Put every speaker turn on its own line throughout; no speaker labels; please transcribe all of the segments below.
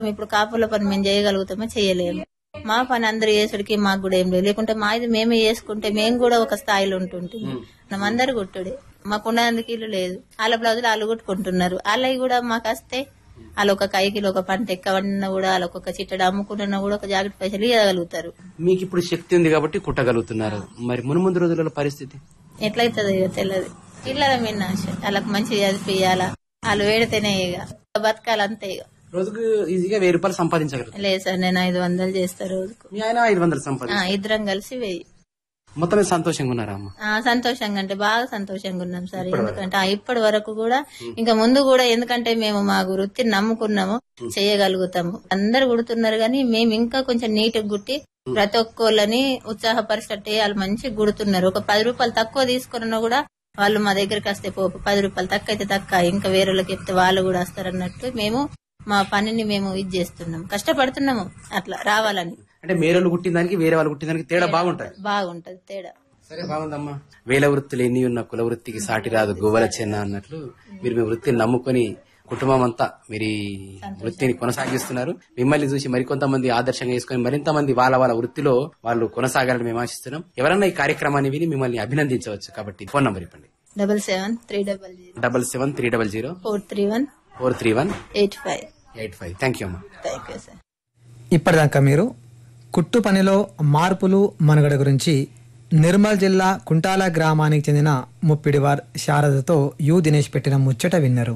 ఇప్పుడు కాపుల పని మేము చేయగలుగుతామో చేయలేము మా పని అందరు చేసుడికి మాకు కూడా ఏం లేదు లేకుంటే మా ఇది మేమే చేసుకుంటే మేము కూడా ఒక స్థాయిలో ఉంటుంటుంది మనం అందరు కుట్టుడే మాకు ఉన్నందుకు ఇల్లు లేదు వాళ్ళ బ్లౌజులు వాళ్ళు కుట్టుకుంటున్నారు వాళ్ళవి కూడా మాకు వస్తే వాళ్ళు ఒక కైకిలో ఒక పంట ఎక్కవన్నా కూడా వాళ్ళకి ఒక చిట్టడు అమ్ముకున్నా కూడా ఒక జాకెట్ పైసలు ఇవ్వగలుగుతారు
మీకు ఇప్పుడు శక్తి ఉంది కాబట్టి కుట్టగలుగుతున్నారు మరి మునుముందు రోజుల పరిస్థితి
ఎట్లయితుందో ఇక తెలియదు పిల్లల మీద ఆశ వాళ్ళకి మంచిగా చదివియాలా వాళ్ళు వేడితేనే ఇక బతకాలంతే ఇక
రోజుకు ఈజీగా వెయ్యి రూపాయలు సంపాదించగలరు
లేదు సార్ నేను ఐదు వందలు చేస్తా రోజుకు
మీ ఆయన ఐదు వందలు
ఆ,
సంపాదించారు
ఇద్దరం కలిసి వెయ్యి
మొత్తం మీద సంతోషంగా ఉన్నారా అమ్మ
ఆ, సంతోషంగా అంటే బాగా సంతోషంగా ఉన్నాం సార్ ఎందుకంటే ఆ, ఇప్పటి వరకు కూడా ఇంకా ముందు కూడా ఎందుకంటే మేము మా వృత్తిని నమ్ముకున్నాము చేయగలుగుతాము అందరు కుడుతున్నారు కానీ మేము ఇంకా కొంచెం నీట్ గుట్టి ప్రతి ఒక్కళ్ళని ఉత్సాహపరిచేట్టు వాళ్ళు మంచిగా గుడుతున్నారు ఒక పది రూపాయలు తక్కువ తీసుకున్నా కూడా వాళ్ళు మా దగ్గరికి వస్తే పో పది రూపాయలు తక్కువ అయితే తక్కువ ఇంకా వేరే వాళ్ళకి చెప్తే వాళ్ళు కూడా వస్తారన్నట్టు మేము మా పనిని మేము ఇది చేస్తున్నాం కష్టపడుతున్నాము అట్లా రావాలని
అంటే మేరోళ్ళు కుట్టిన దానికి వేరే వాళ్ళు కుట్టిన దానికి తేడా బాగుంటది
బాగుంటది తేడా
సరే బాగుందమ్మా వేల వృత్తులు ఎన్ని ఉన్న కుల వృత్తికి సాటి రాదు గువ్వల చెన్న అన్నట్లు మీరు మీ వృత్తిని నమ్ముకొని కుటుంబం అంతా మీరు ఈ వృత్తిని కొనసాగిస్తున్నారు మిమ్మల్ని చూసి మరికొంతమంది ఆదర్శంగా చేసుకుని మరింత మంది వాళ్ళ వాళ్ళ వృత్తిలో వాళ్ళు కొనసాగాలని మేము ఆశిస్తున్నాం ఎవరన్నా ఈ కార్యక్రమాన్ని విని మిమ్మల్ని అభినందించవచ్చు కాబట్టి ఫోన్ నంబర్ ఇవ్వండి
double seven three double zero
double seven three double zero
four three one
four three one
eight five
eight five thank you అమ్మా
థ్యాంక్ యూ సార్
ఇప్పటిదాకా మీరు కుట్టు పనిలో మార్పులు మనుగడ గురించి నిర్మల్ జిల్లా కుంటాల గ్రామానికి చెందిన ముప్పిడివార్ శారదతో యు దినేష్ పెట్టిన ముచ్చట విన్నారు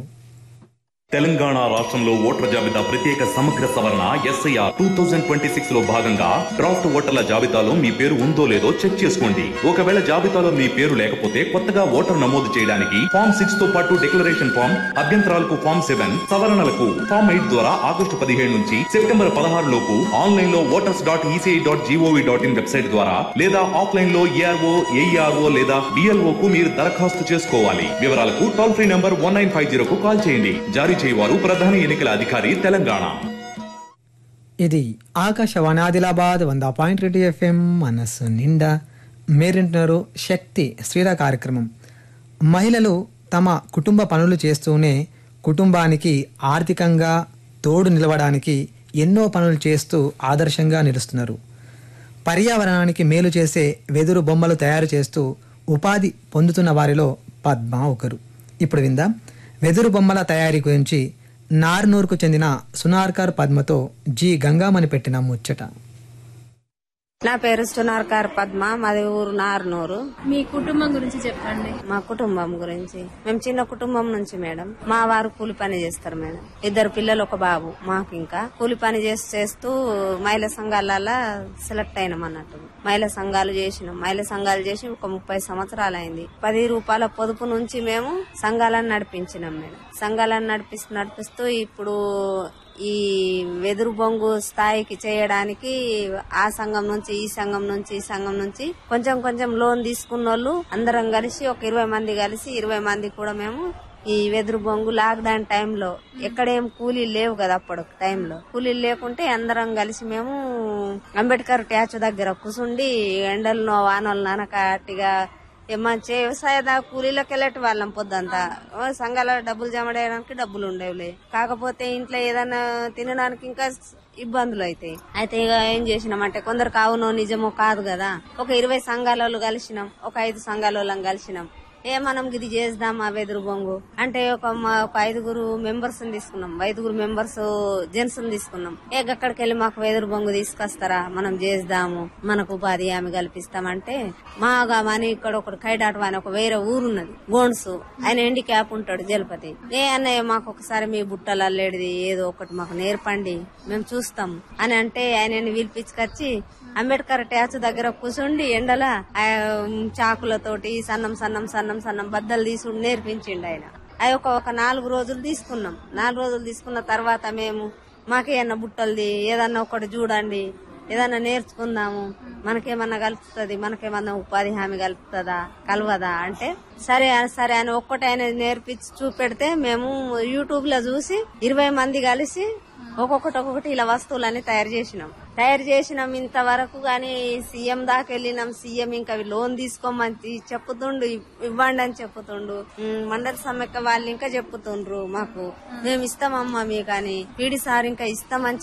తెలంగాణ రాష్ట్రంలో ఓటర్ల జాబితా ప్రత్యేక సమగ్ర సవరణ SIR two thousand twenty six లో భాగంగా డ్రాఫ్ట్ ఓటర్ల జాబితాలో మీ పేరు ఉందో లేదో చెక్ చేసుకోండి ఒకవేళ జాబితాలో మీ పేరు లేకపోతే కొత్తగా ఓటర్ నమోదు చేయడానికి ఫామ్ సిక్స్ తో పాటు డిక్లరేషన్ ఫామ్ అభ్యంతరాలకు ఫామ్ సెవెన్ సవరణలకు ఫామ్ ఎయిట్ ద్వారా ఆగస్టు పదిహేడు నుంచి సెప్టెంబర్ పదహారు లోపు ఆన్లైన్ లో voters dot ECI dot gov dot in website ద్వారా లేదా ఆఫ్లైన్ లో ఏఆర్ఓ ఏఈఆర్ఓ లేదా డిఎల్ఓ కు మీరు దరఖాస్తు చేసుకోవాలి వివరాలకు toll free number one nine five zero కు కాల్ చేయండి జారీ చేయవారు ప్రధాన ఎన్నికల అధికారి తెలంగాణ
ఇది ఆకాశవాణి ఆదిలాబాద్ వంద పాయింట్ రెండు ఎఫ్ఎం మనస్సు నిండా మీరింటున్నారు శక్తి స్త్రీల కార్యక్రమం మహిళలు తమ కుటుంబ పనులు చేస్తూనే కుటుంబానికి ఆర్థికంగా తోడు నిలవడానికి ఎన్నో పనులు చేస్తూ ఆదర్శంగా నిలుస్తున్నారు పర్యావరణానికి మేలు చేసే వెదురు బొమ్మలు తయారు చేస్తూ ఉపాధి పొందుతున్న వారిలో పద్మ ఒకరు ఇప్పుడు విందాం వెదురు బొమ్మల తయారీ గురించి నార్నూర్కు చెందిన సునార్కర్ పద్మతో జి గంగామని పెట్టిన ముచ్చట
నా పేరు సునార్కార్ పద్మ మాది ఊరు నార్నూరు
మీ కుటుంబం గురించి చెప్పండి
మా కుటుంబం గురించి మేము చిన్న కుటుంబం నుంచి మేడం మా వారు కూలి పని చేస్తారు మేడం ఇద్దరు పిల్లలు ఒక బాబు మాకు ఇంకా కూలి పని చేసి చేస్తూ మహిళా సంఘాలలో సెలెక్ట్ అయినాం అన్నట్టు మహిళా సంఘాలు చేసినాం మహిళా సంఘాలు చేసి ఒక ముప్పై సంవత్సరాలు అయింది పది రూపాయల పొదుపు నుంచి మేము సంఘాలను నడిపించినాం మేడం సంఘాలను నడిపిస్తూ నడిపిస్తూ ఇప్పుడు ఈ వెదురు బొంగు స్థాయికి చేయడానికి ఆ సంఘం నుంచి ఈ సంఘం నుంచి ఈ సంఘం నుంచి కొంచెం కొంచెం లోన్ తీసుకున్న వాళ్ళు అందరం కలిసి ఒక ఇరవై మంది కలిసి ఇరవై మంది కూడా మేము ఈ వెదురు బొంగు లాక్డౌన్ టైంలో ఎక్కడేం కూలీలు లేవు కదా అప్పుడు టైంలో కూలీలు లేకుంటే అందరం కలిసి మేము అంబేద్కర్ ట్యాచ్ దగ్గర కూసుండి ఎండలను వానలు ననకటిగా మంచి వ్యవసాయ దా- కూలీలకు వెళ్ళేటి వాళ్ళం పొద్దంతా ఓ సంఘాల డబ్బులు జమ చేయడానికి డబ్బులు ఉండేవిలే కాకపోతే ఇంట్లో ఏదైనా తినడానికి ఇంకా ఇబ్బందులు అవుతాయి అయితే ఇక ఏం చేసినామంటే కొందరు కావునో నిజమో కాదు కదా ఒక ఇరవై సంఘాల వాళ్ళు కలిసినాం ఒక ఐదు సంఘాల వాళ్ళని కలిసినాం ఏ మనం ఇది చేద్దాం ఆ వెదురు బొంగు అంటే ఒక మా- ఒక ఐదుగురు మెంబర్స్ తీసుకున్నాం ఐదుగురు మెంబర్స్ జెంట్స్ తీసుకున్నాం ఏ అక్కడికి వెళ్ళి మాకు వెదురు బొంగు తీసుకొస్తారా మనం చేద్దాము మనకు ఉపాధి హామీ కల్పిస్తామంటే మాగా మని ఇక్కడ ఒకటి కైడాటు అని ఒక వేరే ఊరున్నది గోండ్స్ ఆయన ఎండి క్యాప్ ఉంటాడు జలపతి ఏ అన్నయ్య మాకు ఒకసారి మీ బుట్టలు అల్లేడిది ఏదో ఒకటి మాకు నేర్పండి మేము చూస్తాం అని అంటే ఆయనని పిలిపించుకొచ్చి అంబేద్కర్ ట్యాచ్ దగ్గర కూర్చుండి ఎండల ఆ, చాకులతోటి సన్నం సన్నం సన్నం సన్నం బద్దలు తీసుకుని నేర్పించిండు ఆయన అవి ఒక ఒక నాలుగు రోజులు తీసుకున్నాం నాలుగు రోజులు తీసుకున్న తర్వాత మేము మాకేమన్నా బుట్టలది ఏదన్నా ఒకటి చూడండి ఏదన్నా నేర్చుకుందాము మనకేమన్నా కలుపుతుంది మనకేమన్నా ఉపాధి హామీ కలుపుతుందా కలవదా అంటే సరే అని- సరే అని ఒక్కటి ఆయన నేర్పించి చూపెడితే మేము యూట్యూబ్ లో చూసి ఇరవై మంది కలిసి ఒక్కొక్కటి ఒక్కొక్కటి ఇలా వస్తువులన్నీ తయారు చేసినాం తయారు చేసినాం ఇంతవరకు గాని సీఎం దాకా వెళ్ళినాం సీఎం ఇంకా లోన్ తీసుకోమని తీ- చెప్పుతుండు ఇవ్- ఇవ్వండి అని చెప్పుతుండు ఉమ్, మండల సమ్మెక్క వాళ్ళు ఇంకా చెప్పుతుండ్రు మాకు మేము ఇస్తామమ్మా మీకు అని పీడి సార్ ఇంకా ఇస్తామని